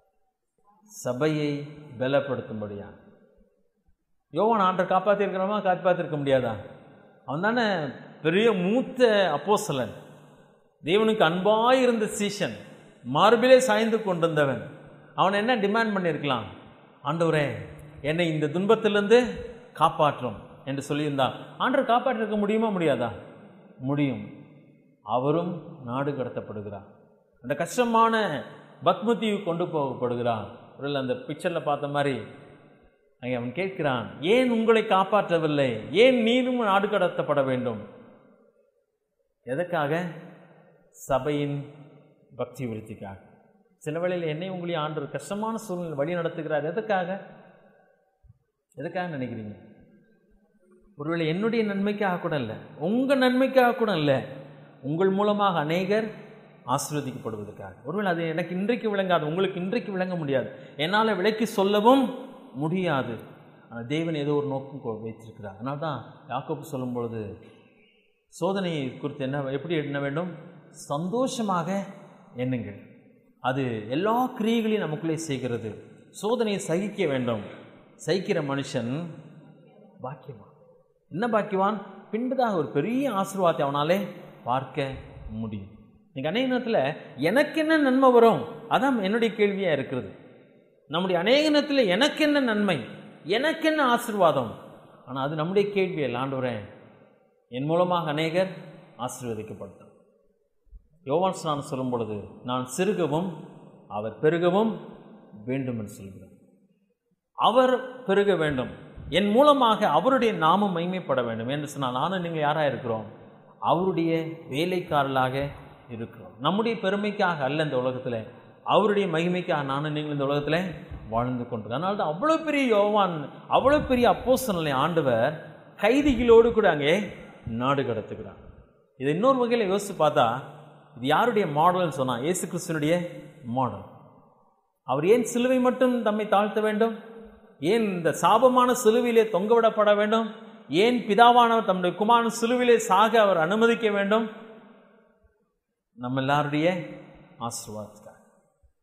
சபையை பலப்படுத்தும்படியா யோவான் ஆண்டர் காப்பாற்றிருக்கிறவமா காப்பாற்றிருக்க முடியாதா அவன் தானே பெரிய மூத்த அப்போஸ்தலன் தேவனுக்கு அன்பாயிருந்த சீஷன் மார்பிலே சாய்ந்து கொண்டிருந்தவன் அவன் என்ன டிமாண்ட் பண்ணியிருக்கலாம் ஆண்டவரே என்னை இந்த துன்பத்திலிருந்து காப்பாற்றும் என்று சொல்லியிருந்தான் ஆண்டவர் காப்பாற்றிருக்க முடியுமா முடியாதா முடியும் அவரும் நாடு கடத்தப்படுகிறார் அந்த கஷ்டமான பத்மதீவு கொண்டு போகப்படுகிறார் ஒருவேளை அந்த பிக்சரில் பார்த்த மாதிரி அங்கே அவன் கேட்கிறான் ஏன் உங்களை காப்பாற்றவில்லை ஏன் நீரும் நாடு கடத்தப்பட வேண்டும் எதற்காக சபையின் பக்தி விருத்திக்காக சில வேளையில் என்னை உங்களையும் ஆண்டு கஷ்டமான சூழ்நிலை வழி நடத்துகிறார் எதற்காக எதுக்காக நினைக்கிறீங்க ஒருவேளை என்னுடைய நன்மைக்காக கூட இல்லை உங்கள் நன்மைக்காக கூட இல்லை உங்கள் மூலமாக அநேகர் ஆசீர்வதிக்கப்படுவதற்காக ஒருவேளை அது எனக்கு இன்றைக்கு விளங்காது உங்களுக்கு இன்றைக்கு விளங்க முடியாது என்னால் விளக்கி சொல்லவும் முடியாது ஆனால் தேவன் ஏதோ ஒரு நோக்கம் கொ- வைத்திருக்கிறார் அதனால தான் யாக்கோபு சொல்லும் பொழுது சோதனையை குறித்து என்ன எப்படி எண்ண வேண்டும் சந்தோஷமாக எண்ணுங்கள் அது எல்லா கிரியைகளையும் நமக்குள்ளே செய்கிறது சோதனையை சகிக்க வேண்டும் சகிக்கிற மனுஷன் பாக்கியவான் என்ன பாக்கியவான் பின்பதாக ஒரு பெரிய ஆசீர்வாதத்தை அவனாலே பார்க்க முடியும் நீங்கள் அநேக நேரத்தில் எனக்கு என்ன நன்மை வரும் அதான் என்னுடைய கேள்வியாக இருக்கிறது நம்முடைய அநேக நேரத்தில் எனக்கு என்ன நன்மை எனக்கு என்ன ஆசீர்வாதம் ஆனால் அது நம்முடைய கேள்வி அல்ல ஆண்டவரே என் மூலமாக அநேகர் ஆசீர்வதிக்கப்பட்டார் யோவான் ஸ்நானம் சொல்லும் பொழுது நான் சிறுகவும் அவர் பெருகவும் வேண்டும் என்று சொல்கிறார் அவர் பெருக வேண்டும் என் மூலமாக அவருடைய நாமம் மைமைப்பட வேண்டும் என்று சொன்னால் நானும் நீங்கள் யாராக இருக்கிறோம் அவருடைய வேலைக்காரர்களாக இருக்கிறோம் நம்முடைய பெருமைக்காக அல்ல இந்த உலகத்தில் அவருடைய மகிமைக்காக நானும் நீங்கள் இந்த உலகத்தில் வாழ்ந்து கொண்டிருக்கோம் அதனால தான் அவ்வளோ பெரிய யோவான் அவ்வளோ பெரிய அப்போஸ்தலனை ஆண்டவர் கைதிகளோடு கூட அங்கே நாடு கடத்துகிறார் இதை இன்னொரு வகையில் யோசித்து பார்த்தா இது யாருடைய மாடல்னு சொன்னால் இயேசு கிறிஸ்துவனுடைய மாடல் அவர் ஏன் சிலுவை மட்டும் தம்மை தாழ்த்த வேண்டும் ஏன் இந்த சாபமான சிலுவையிலே தொங்கவிடப்பட வேண்டும் ஏன் பிதாவானவர் தம்முடைய குமாரன் சிலுவிலே சாக அவர் அனுமதிக்க வேண்டும் நம்ம எல்லாருடைய ஆசீர்வாதத்துக்காக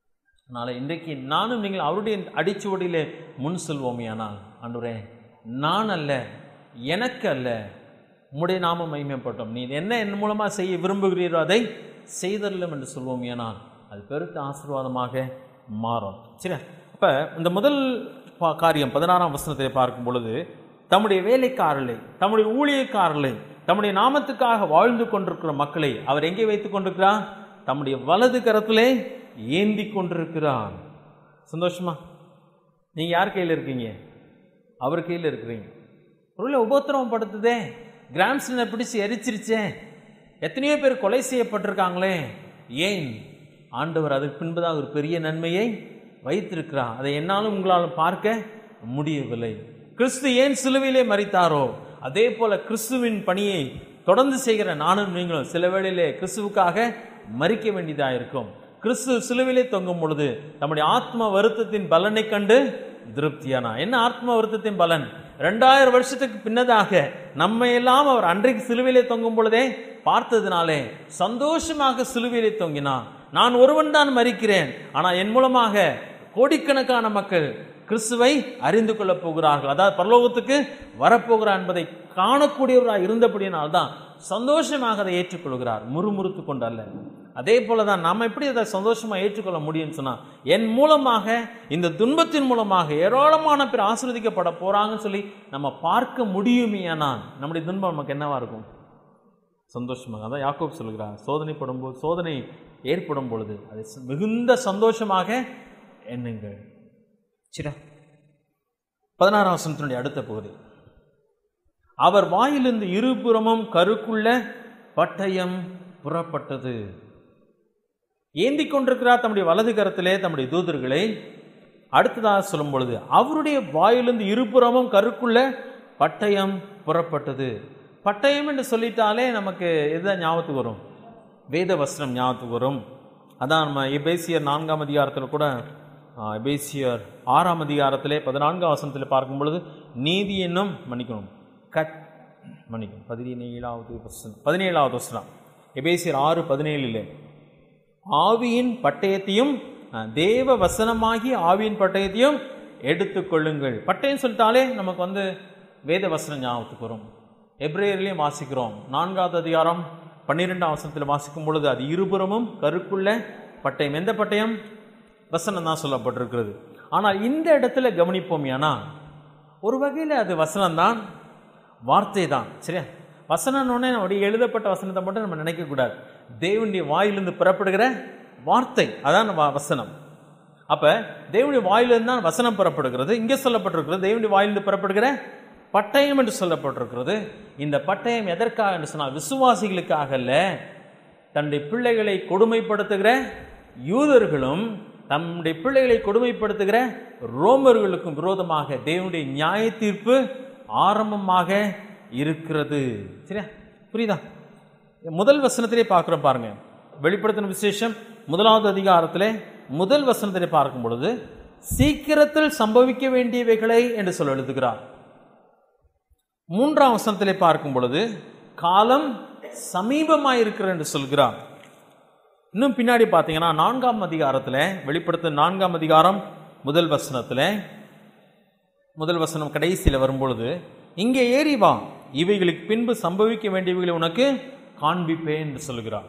அதனால் இன்றைக்கு நானும் நீங்கள் அவருடைய அடிச்சுவடியிலே முன் செல்வோமையானால் ஆண்டவரே நான் அல்ல எனக்கு அல்ல உம்முடைய நாமம் மகிமைப்பட்டோம் நீ என்ன என் மூலமாக செய்ய விரும்புகிறீரோ அதை செய்தரலும் என்று சொல்வோமையானால் அது பெருத்த ஆசீர்வாதமாக மாறும் சரி அப்போ இந்த முதல் பா- காரியம் பதினாறாம் வசனத்தை பார்க்கும் பொழுது தம்முடைய வேலைக்காரர்களை தம்முடைய ஊழியக்காரர்களை தம்முடைய நாமத்துக்காக வாழ்ந்து கொண்டிருக்கிற மக்களை அவர் எங்கே வைத்துக் கொண்டிருக்கிறார் தம்முடைய வலது கரத்திலே ஏந்தி கொண்டிருக்கிறார் சந்தோஷமா நீங்க யார் கையில் இருக்கீங்க அவர் கையில் இருக்கிறீங்க பொருளை உபத்திரவம் படுத்துதே கிராம்ஸ்டனை பிடிச்சு எரிச்சிருச்சே எத்தனையோ பேர் கொலை செய்யப்பட்டிருக்காங்களே ஏன் ஆண்டவர் அதுக்கு பின்புதான் ஒரு பெரிய நன்மையை வைத்திருக்கிறார் அதை என்னாலும் உங்களால் பார்க்க முடியவில்லை கிறிஸ்து ஏன் சிலுவையிலே மறித்தாரோ அதே போல கிறிஸ்துவின் பணியை தொடர்ந்து செய்கிற நானும் நீங்களும் சில வேளையிலே கிறிஸ்துவுக்காக மறிக்க வேண்டியதாக இருக்கும் கிறிஸ்து சிலுவிலே தொங்கும் பொழுது நம்முடைய ஆத்ம வருத்தத்தின் பலனை கண்டு திருப்தியானா என்ன ஆத்ம வருத்தத்தின் பலன் ரெண்டாயிரம் வருஷத்துக்கு பின்னதாக நம்ம எல்லாம் அவர் அன்றைக்கு சிலுவையிலே தொங்கும் பொழுதே பார்த்ததினாலே சந்தோஷமாக சிலுவையிலே தொங்கினான் நான் ஒருவன் தான் மறிக்கிறேன் ஆனால் என் மூலமாக கோடிக்கணக்கான மக்கள் கிறிஸ்துவை அறிந்து கொள்ளப் போகிறார்கள் அதாவது பரலோகத்துக்கு வரப்போகிறார் என்பதை காணக்கூடியவராக இருந்தபடியினால் தான் சந்தோஷமாக அதை ஏற்றுக்கொள்கிறார் முறுமுறுத்து கொண்டு அல்ல அதே போல தான் நாம் எப்படி அதை சந்தோஷமாக ஏற்றுக்கொள்ள முடியும்னு சொன்னால் என் மூலமாக இந்த துன்பத்தின் மூலமாக ஏராளமான பேர் ஆசீர்வதிக்கப்பட போறாங்கன்னு சொல்லி நம்ம பார்க்க முடியுமேயானால் நம்முடைய துன்பம் நமக்கு என்னவா இருக்கும் சந்தோஷமாக அதான் யாக்கோப் சொல்கிறார் சோதனைப்படும் போது சோதனை ஏற்படும் பொழுது அதை ச- மிகுந்த சந்தோஷமாக எண்ணுங்கள் சிரா பதினாறாம் வசனத்தினுடைய அடுத்த பகுதி அவர் வாயிலிருந்து இருபுறமும் கருக்குள்ள பட்டயம் புறப்பட்டது ஏந்தி கொண்டிருக்கிறார் தம்முடைய வலது கரத்திலே தம்முடைய தூதர்களை அடுத்ததாக சொல்லும் பொழுது அவருடைய வாயிலிருந்து இருபுறமும் கருக்குள்ள பட்டயம் புறப்பட்டது பட்டயம் என்று சொல்லிட்டாலே நமக்கு எதுதான் ஞாபகத்துக்கு வரும் வேத வஸ்திரம் ஞாபகத்துக்கு வரும் அதான் நம்ம எபேசியர் நான்காம் அதிகாரத்தில் கூட ஆ, எபேசியர் ஆறாம் அதிகாரத்திலே பதினான்காம் வசனத்தில் பார்க்கும் பொழுது நீதி என்னும் மன்னிக்கணும் கட் மன்னிக்கணும் பதினேழாவது வசனம் பதினேழாவது வசனம் எபேசியர் ஆறு பதினேழிலே ஆவியின் பட்டயத்தையும் அஹ், தேவ வசனமாகி ஆவியின் பட்டயத்தையும் எடுத்துக்கொள்ளுங்கள் பட்டயம் சொல்லிட்டாலே நமக்கு வந்து வேத வசனம் ஞாபகத்துக்கு வரும் எப்ரேயர்லையும் வாசிக்கிறோம் நான்காவது அதிகாரம் பன்னிரெண்டாம் வசனத்தில் வாசிக்கும் பொழுது அது இருபுறமும் கருக்குள்ள பட்டயம் எந்த பட்டயம் வசனம் தான் சொல்லப்பட்டிருக்கிறது ஆனால் இந்த இடத்துல கவனிப்போம் ஏன்னா ஒரு வகையில் அது வசனம்தான் வார்த்தை தான் சரியா வசனம்னு நம்முடைய எழுதப்பட்ட வசனத்தை மட்டும் நம்ம நினைக்கக்கூடாது தேவனுடைய வாயிலிருந்து புறப்படுகிற வார்த்தை அதான் வ- வசனம் அப்ப தேவனுடைய வாயிலிருந்து தான் வசனம் புறப்படுகிறது இங்கே சொல்லப்பட்டிருக்கிறது தேவனுடைய வாயிலிருந்து புறப்படுகிற பட்டயம் என்று சொல்லப்பட்டிருக்கிறது இந்த பட்டயம் எதற்காக என்று சொன்னால் விசுவாசிகளுக்காக அல்ல தன்னுடைய பிள்ளைகளை கொடுமைப்படுத்துகிற யூதர்களும் தம்முடைய பிள்ளைகளை கொடுமைப்படுத்துகிற ரோமர்களுக்கும் விரோதமாக தேவனுடைய நியாய தீர்ப்பு ஆரம்பமாக இருக்கிறது சரியா புரியுதா முதல் வசனத்திலே பார்க்குறோம் பாருங்க வெளிப்படுத்தின விசேஷம் முதலாவது அதிகாரத்திலே முதல் வசனத்திலே பார்க்கும் பொழுது சீக்கிரத்தில் சம்பவிக்க வேண்டியவைகளை என்று சொல்ல எழுதுகிறார் மூன்றாம் வசனத்திலே பார்க்கும் பொழுது காலம் சமீபமாக இருக்கிற என்று சொல்கிறார் இன்னும் பின்னாடி பார்த்தீங்கன்னா நான்காம் அதிகாரத்தில் வெளிப்படுத்த நான்காம் அதிகாரம் முதல் வசனத்தில் முதல் வசனம் கடைசியில் வரும்பொழுது இங்கே ஏறி வா இவைகளுக்கு பின்பு சம்பவிக்க வேண்டியவைகளை உனக்கு காண்பிப்பேன் என்று சொல்கிறார்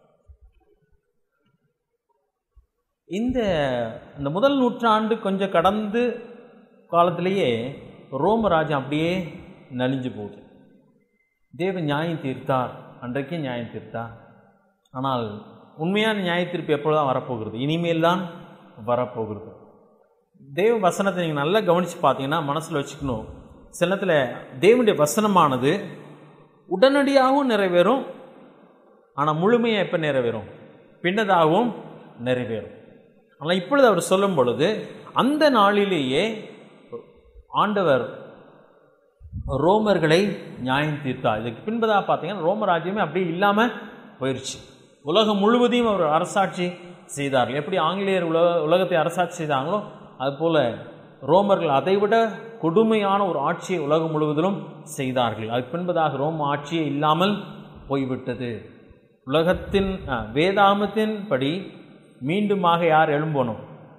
இந்த இந்த முதல் நூற்றாண்டு கொஞ்சம் கடந்து காலத்திலேயே ரோம ராஜ்யம் அப்படியே நலிஞ்சு போகுது தேவன் நியாயம் தீர்த்தார் அன்றைக்கே நியாயம் தீர்த்தார் ஆனால் உண்மையான நியாய தீர்ப்பு எப்பொழுதுதான் வரப்போகிறது இனிமேல் தான் வரப்போகிறது தேவ வசனத்தை நீங்கள் நல்லா கவனித்து பார்த்தீங்கன்னா மனசில் வச்சுக்கணும் சில நேரத்தில் தேவனுடைய வசனமானது உடனடியாகவும் நிறைவேறும் ஆனால் முழுமையாக எப்போ நிறைவேறும் பின்னதாகவும் நிறைவேறும் ஆனால் இப்பொழுது அவர் சொல்லும் பொழுது அந்த நாளிலேயே ஆண்டவர் ரோமர்களை நியாயம் தீர்த்தார் இதுக்கு பின்பதாக பார்த்தீங்கன்னா ரோம ராஜ்யமே அப்படியே இல்லாமல் போயிடுச்சு உலகம் முழுவதையும் அவர் அரசாட்சி செய்தார்கள் எப்படி ஆங்கிலேயர் உலக உலகத்தை அரசாட்சி செய்தாங்களோ அதுபோல் ரோமர்கள் அதைவிட கொடுமையான ஒரு ஆட்சியை உலகம் முழுவதிலும் செய்தார்கள் அதுக்கு பின்பதாக ரோம ஆட்சியே இல்லாமல் போய்விட்டது உலகத்தின் அஹ், வேதாமத்தின் படி மீண்டுமாக யார் எழும்பணும்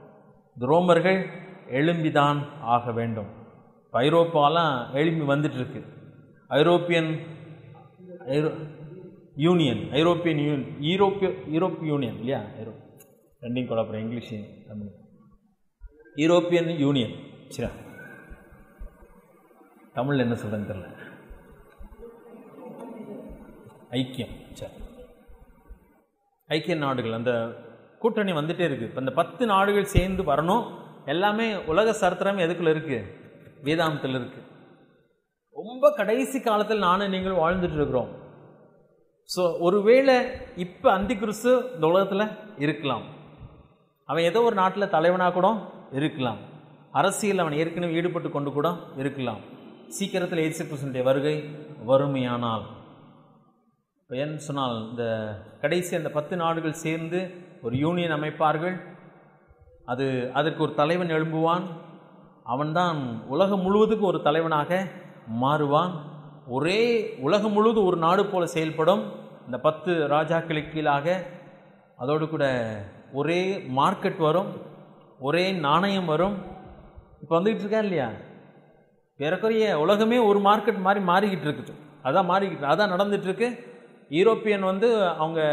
இந்த ரோமர்கள் எழும்பிதான் ஆக வேண்டும் இப்ப ஐரோப்பாலாம் எழும்பி வந்துட்டு இருக்கு European euro union European union யூரோப்பிய யூரோப் யூனியன் இல்லையா ஐரோ ரெண்டையும் குழப்பறேன் இங்கிலீஷ் தமிழ் யூரோப்பியன் யூனியன் சரி தமிழில் என்ன சொல்கிறேன்னு தெரியல ஐக்கியம் சரி ஐக்கிய நாடுகள் அந்த கூட்டணி வந்துட்டே இருக்கு இப்போ இந்த பத்து நாடுகள் சேர்ந்து வரணும் எல்லாமே உலக சரித்திரம் எதுக்குள்ள இருக்கு வேதாந்தத்தில் இருக்கு ரொம்ப கடைசி காலத்தில் நானும் நீங்கள் வாழ்ந்துட்டு இருக்கிறோம் ஸோ ஒருவேளை இப்போ அந்தி கிறிஸ்து இந்த உலகத்தில் இருக்கலாம் அவன் ஏதோ ஒரு நாட்டில் தலைவனாக கூட இருக்கலாம் அரசியல் அவன் ஏற்கனவே ஈடுபட்டு கொண்டு கூட இருக்கலாம் சீக்கிரத்தில் இயேசு கிறிஸ்துனுடைய வருகை வறுமையானால் இப்போ ஏன்னு சொன்னால் இந்த கடைசி அந்த பத்து நாடுகள் சேர்ந்து ஒரு யூனியன் அமைப்பார்கள் அது அதற்கு ஒரு தலைவன் எழும்புவான் அவன்தான் உலகம் முழுவதுக்கு ஒரு தலைவனாக மாறுவான் ஒரே உலகம் முழுவதும் ஒரு நாடு போல செயல்படும் இந்த பத்து ராஜாக்களுக்கு கீழாக அதோடு கூட ஒரே மார்க்கெட் வரும் ஒரே நாணயம் வரும் இப்போ வந்துக்கிட்டு இருக்கா இல்லையா ஏறக்குறைய உலகமே ஒரு மார்க்கெட் மாதிரி மாறிக்கிட்டு இருக்குது அதான் மாறிக்கிட்டு அதான் நடந்துட்டு இருக்கு யூரோப்பியன் வந்து அவங்க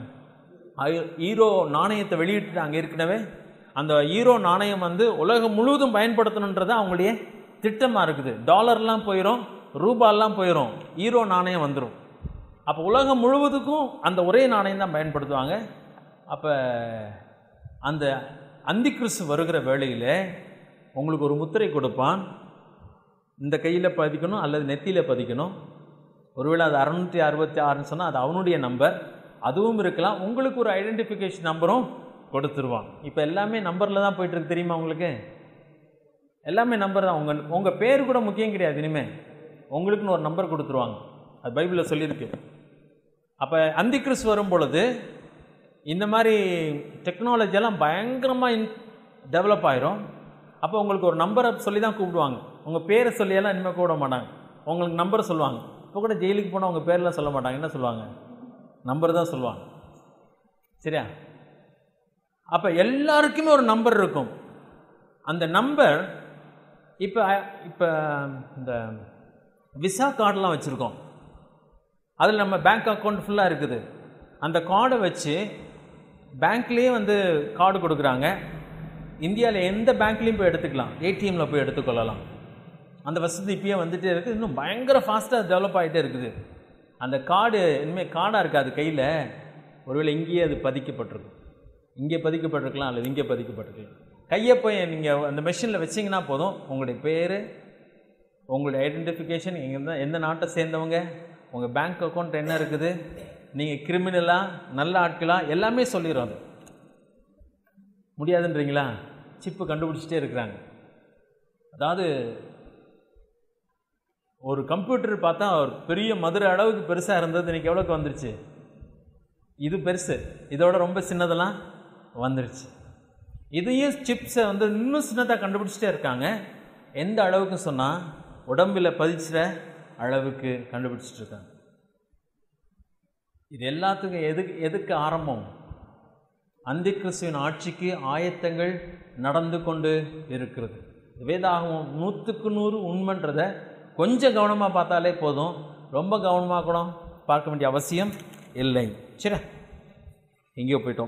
ஐ- ஈரோ நாணயத்தை வெளியிட்டுட்டாங்க ஏற்கனவே அந்த ஈரோ நாணயம் வந்து உலகம் முழுவதும் பயன்படுத்தணுன்றது அவங்களுடைய திட்டமாக இருக்குது டாலர்லாம் போயிடும் ரூபாலாம் போயிடும் ஈரோ நாணயம் வந்துடும் அப்போ உலகம் முழுவதுக்கும் அந்த ஒரே நாணயம் தான் பயன்படுத்துவாங்க அப்போ அந்த அந்தி கிறிஸ்து வருகிற வேளையில் உங்களுக்கு ஒரு முத்திரை கொடுப்பான் இந்த கையில் பதிக்கணும் அல்லது நெத்தியில் பதிக்கணும் ஒருவேளை அது அறுநூற்றி அறுபத்தி ஆறுன்னு சொன்னால் அது அவனுடைய நம்பர் அதுவும் இருக்கலாம் உங்களுக்கு ஒரு ஐடென்டிஃபிகேஷன் நம்பரும் கொடுத்துருவான் இப்போ எல்லாமே நம்பரில் தான் போயிட்டுருக்கு தெரியுமா உங்களுக்கு எல்லாமே நம்பர் தான் உங்கள் உங்கள் பேர் கூட முக்கியம் கிடையாது இனிமேல் உங்களுக்குன்னு ஒரு நம்பர் கொடுத்துருவாங்க அது பைபிளில் சொல்லியிருக்கு அப்போ அந்தி கிறிஸ்து வரும் பொழுது இந்த மாதிரி டெக்னாலஜி எல்லாம் பயங்கரமாக இன் டெவலப் ஆயிரும் அப்போ உங்களுக்கு ஒரு நம்பரை சொல்லி தான் கூப்பிடுவாங்க உங்கள் பேரை சொல்லியெல்லாம் இனிமேல் கூப்பிட மாட்டாங்க உங்களுக்கு நம்பர் சொல்லுவாங்க இப்போ கூட ஜெயிலுக்கு போனால் உங்கள் பேர்லாம் சொல்ல மாட்டாங்க என்ன சொல்லுவாங்க நம்பர் தான் சொல்லுவாங்க சரியா அப்போ எல்லாருக்குமே ஒரு நம்பர் இருக்கும் அந்த நம்பர் இப்போ இப்போ இந்த விசா கார்டெலாம் வச்சுருக்கோம் அதில் நம்ம பேங்க் அக்கௌண்ட் ஃபுல்லாக இருக்குது அந்த கார்டை வச்சு பேங்க்லேயே வந்து கார்டு கொடுக்குறாங்க இந்தியாவில் எந்த பேங்க்லேயும் போய் எடுத்துக்கலாம் ஏடிஎம்மில் போய் எடுத்துக்கொள்ளலாம் அந்த வசதி இப்பயே வந்துட்டே இருக்குது இன்னும் பயங்கர ஃபாஸ்ட்டாக டெவலப் ஆகிட்டே இருக்குது அந்த கார்டு இனிமேல் கார்டாக இருக்காது கையில் ஒருவேளை இங்கேயே அது பதிக்கப்பட்டிருக்கும் இங்கே பதிக்கப்பட்டிருக்கலாம் அல்லது இங்கே பதிக்கப்பட்டிருக்கலாம் கையை போய் நீங்கள் அந்த மெஷினில் வச்சிங்கன்னா போதும் உங்களுடைய பேர் உங்களுடைய ஐடென்டிஃபிகேஷன் எங்கே எந்த நாட்டை சேர்ந்தவங்க உங்கள் பேங்க் அக்கௌண்ட் என்ன இருக்குது நீங்கள் கிரிமினலா நல்ல ஆட்களா எல்லாமே சொல்லிடும் அது முடியாதுன்றீங்களா சிப்பு கண்டுபிடிச்சிட்டே இருக்கிறாங்க அதாவது ஒரு கம்ப்யூட்டர் பார்த்தா ஒரு பெரிய மதுரை அளவுக்கு பெருசாக இருந்தது இன்னைக்கு எவ்வளோக்கு வந்துருச்சு இது பெருசு இதோட ரொம்ப சின்னதெல்லாம் வந்துருச்சு இதையும் சிப்ஸை வந்து இன்னும் சின்னதாக கண்டுபிடிச்சிட்டே இருக்காங்க எந்த அளவுக்கு சொன்னால் உடம்பில் பதிச்சிற அளவுக்கு கண்டுபிடிச்சிட்டு இருக்காங்க இது எல்லாத்துக்கும் எதுக்கு எதுக்கு ஆரம்பம் அந்தி கிறிஸ்துவின் ஆட்சிக்கு ஆயத்தங்கள் நடந்து கொண்டு இருக்கிறது வேதாகமம் நூற்றுக்கு நூறு உண்மைன்றதை கொஞ்சம் கவனமாக பார்த்தாலே போதும் ரொம்ப கவனமாக கூட பார்க்க வேண்டிய அவசியம் இல்லை சரி எங்கேயோ போயிட்டோம்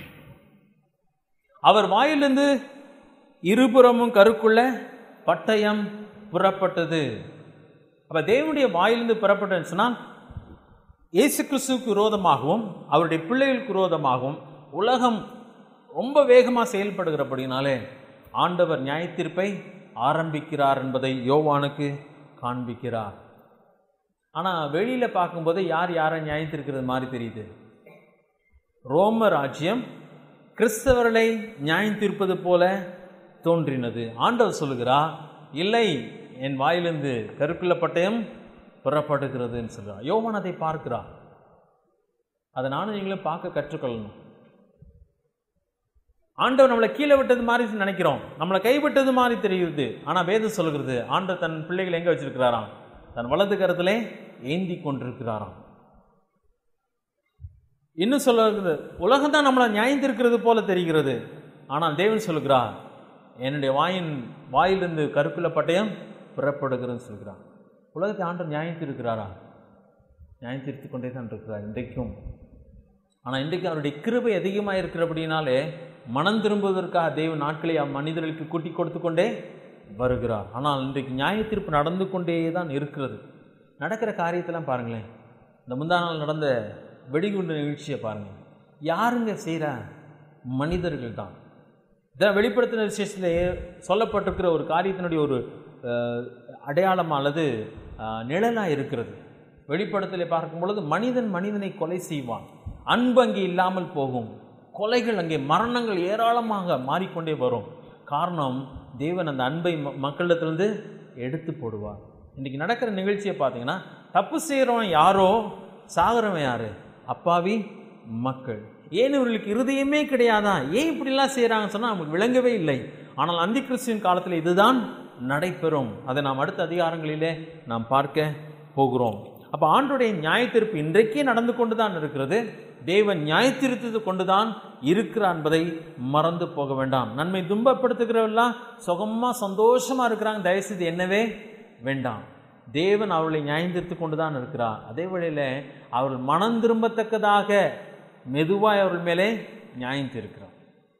அவர் வாயிலிருந்து இருபுறமும் கருக்குள்ள பட்டயம் புறப்பட்டது அப்ப தேவனுடைய வாயிலிருந்து புறப்பட்டதுன்னு சொன்னால் இயேசு கிறிஸ்துவுக்கு விரோதமாகவும் அவருடைய பிள்ளைகளுக்கு விரோதமாகவும் உலகம் ரொம்ப வேகமாக செயல்படுகிறபடினாலே ஆண்டவர் நியாயத்தீர்ப்பை ஆரம்பிக்கிறார் என்பதை யோவானுக்கு காண்பிக்கிறார் ஆனால் வெளியில் பார்க்கும்போது யார் யாரை நியாயத்திருக்கிறது மாதிரி தெரியுது ரோம ராஜ்யம் கிறிஸ்தவர்களை நியாயம் தீர்ப்பது போல தோன்றினது ஆண்டவர் சொல்லுகிறார் இல்லை என் வாயிலிருந்து கருக்குள்ள பட்டயம் புறப்படுகிறதுன்னு சொல்கிறார் யோவான் அதை பார்க்கிறார் அதை நானும் நீங்களும் பார்க்க கற்றுக்கொள்ளணும் ஆண்டவர் நம்மளை கீழே விட்டது மாதிரி நினைக்கிறோம் நம்மளை கைவிட்டது மாதிரி தெரியுது ஆனால் வேதம் சொல்கிறது ஆண்டவர் தன் பிள்ளைகளை எங்கே வச்சிருக்கிறாராம் தன் வலது கரத்திலே ஏந்தி கொண்டிருக்கிறாராம் இன்னும் சொல்லுகிறது உலகம் தான் நம்மளை நியாயந்திருக்கிறது போல தெரிகிறது ஆனால் தேவன் சொல்லுகிறார் என்னுடைய வாயின் வாயிலிருந்து கருக்குள்ள பட்டயம் புறப்படுகிறதுன்னு சொல்கிறான் உலகத்தை ஆண்டவர் நியாயம் இருக்கிறாரா நியாயம் தீர்த்து கொண்டே தான் இருக்கிறார் இன்றைக்கும் ஆனால் இன்றைக்கு அவருடைய கிருபை அதிகமாக இருக்கிறபடினாலே மனம் திரும்புவதற்காக தெய்வ நாட்களை மனிதர்களுக்கு கூட்டி கொடுத்து கொண்டே வருகிறார் ஆனால் இன்றைக்கு நியாய தீர்ப்பு நடந்து கொண்டே தான் இருக்கிறது நடக்கிற காரியத்தெல்லாம் பாருங்களேன் இந்த முந்தா நாள் நடந்த வெடிகுண்டு நிகழ்ச்சியை பாருங்கள் யாருங்க செய்கிறா மனிதர்கள் தான் இதான் வெளிப்படுத்தின விசேஷத்தில் சொல்லப்பட்டிருக்கிற ஒரு காரியத்தினுடைய ஒரு அஹ், அடையாளம் அல்லது நிழலாக இருக்கிறது வெளிப்படத்தில் பார்க்கும் பொழுது மனிதன் மனிதனை கொலை செய்வான் அன்பு அங்கே இல்லாமல் போகும் கொலைகள் அங்கே மரணங்கள் ஏராளமாக மாறிக்கொண்டே வரும் காரணம் தேவன் அந்த அன்பை ம- மக்களிடத்திலிருந்து எடுத்து போடுவார் இன்றைக்கி நடக்கிற நிகழ்ச்சியை பார்த்தீங்கன்னா தப்பு செய்கிறவன் யாரோ சாகிறவன் யாரு அப்பாவி மக்கள் ஏன் இவர்களுக்கு இருதயமே கிடையாதா ஏன் இப்படிலாம் செய்கிறாங்கன்னு சொன்னால் நமக்கு விளங்கவே இல்லை ஆனால் அந்தி கிறிஸ்துவின் காலத்தில் இதுதான் நடைபெறும் அதை நாம் அடுத்த அதிகாரங்களிலே நாம் பார்க்க போகிறோம் அப்போ ஆண்டுடைய நியாயத்தீர்ப்பு இன்றைக்கே நடந்து கொண்டு தான் இருக்கிறது தேவன் நியாயத்தீர்த்து கொண்டு தான் இருக்கிறார் என்பதை மறந்து போக வேண்டாம் நன்மை துன்பப்படுத்துகிறவெல்லாம் சுகமாக சந்தோஷமாக இருக்கிறாங்க தயவுசெய்து என்னவே வேண்டாம் தேவன் அவர்களை நியாயந்தீர்த்து கொண்டு தான் இருக்கிறார் அதே வேளையில் அவர்கள் மனம் திரும்பத்தக்கதாக மெதுவாய் அவர்கள் மேலே நியாயம் தீர்க்கிறார்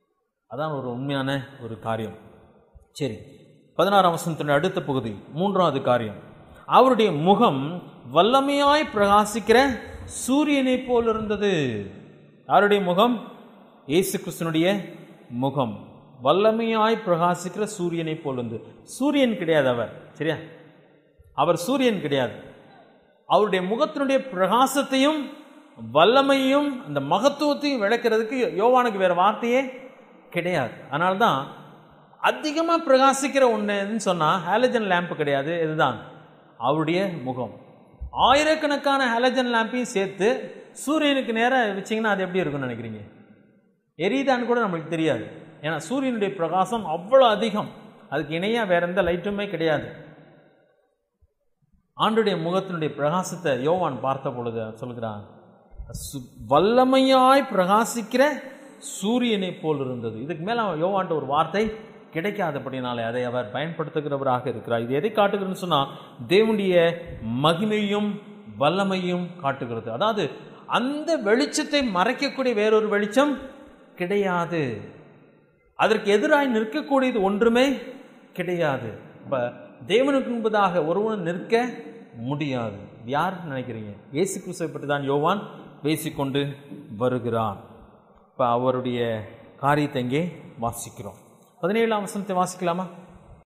அதான் ஒரு உண்மையான ஒரு காரியம் சரி பதினாறாம் வசனத்தினுடைய அடுத்த பகுதி மூன்றாவது காரியம் அவருடைய முகம் வல்லமையாய் பிரகாசிக்கிற சூரியனைப் போல் இருந்தது யாருடைய முகம் இயேசு கிறிஸ்தனுடைய முகம் வல்லமையாய் பிரகாசிக்கிற சூரியனைப் போல் இருந்தது சூரியன் கிடையாது அவர் சரியா அவர் சூரியன் கிடையாது அவருடைய முகத்தினுடைய பிரகாசத்தையும் வல்லமையும் அந்த மகத்துவத்தையும் விளக்கிறதுக்கு யோவானுக்கு வேற வார்த்தையே கிடையாது அதனால தான் அதிகமாக பிரகாசிக்கிற ஒன்றுன்னு சொன்னால் ஹாலஜன் லேம்ப் கிடையாது இதுதான் அவருடைய முகம் ஆயிரக்கணக்கான ஹாலஜன் லேம்பையும் சேர்த்து சூரியனுக்கு நேராக வச்சிங்கன்னா அது எப்படி இருக்கும்னு நினைக்கிறீங்க எரியுதான்னு கூட நம்மளுக்கு தெரியாது ஏன்னா சூரியனுடைய பிரகாசம் அவ்வளோ அதிகம் அதுக்கு இணையாக வேற எந்த லைட்டுமே கிடையாது ஆண்டுடைய முகத்தினுடைய பிரகாசத்தை யோவான் பார்த்த பொழுது சொல்கிறான் சு- வல்லமையாய் பிரகாசிக்கிற சூரியனை போல் இருந்தது இதுக்கு மேலே யோவான்ட்ட ஒரு வார்த்தை கிடைக்காதபடினாலே அதை அவர் பயன்படுத்துகிறவராக இருக்கிறார் இது எதை காட்டுகிறதுன்னு சொன்னால் தேவனுடைய மகிமையும் வல்லமையும் காட்டுகிறது அதாவது அந்த வெளிச்சத்தை மறைக்கக்கூடிய வேறொரு வெளிச்சம் கிடையாது அதற்கு எதிராய் நிற்கக்கூடியது ஒன்றுமே கிடையாது இப்போ தேவனுக்கு முன்பதாக ஒருவன் நிற்க முடியாது யார் நினைக்கிறீங்க இயேசு கிறிஸ்துவை பற்றி தான் யோவான் பேசிக்கொண்டு வருகிறான் இப்போ அவருடைய காரியத்தை இங்கே வாசிக்கிறோம் பதினேழாம் வசனத்தை வாசிக்கலாமா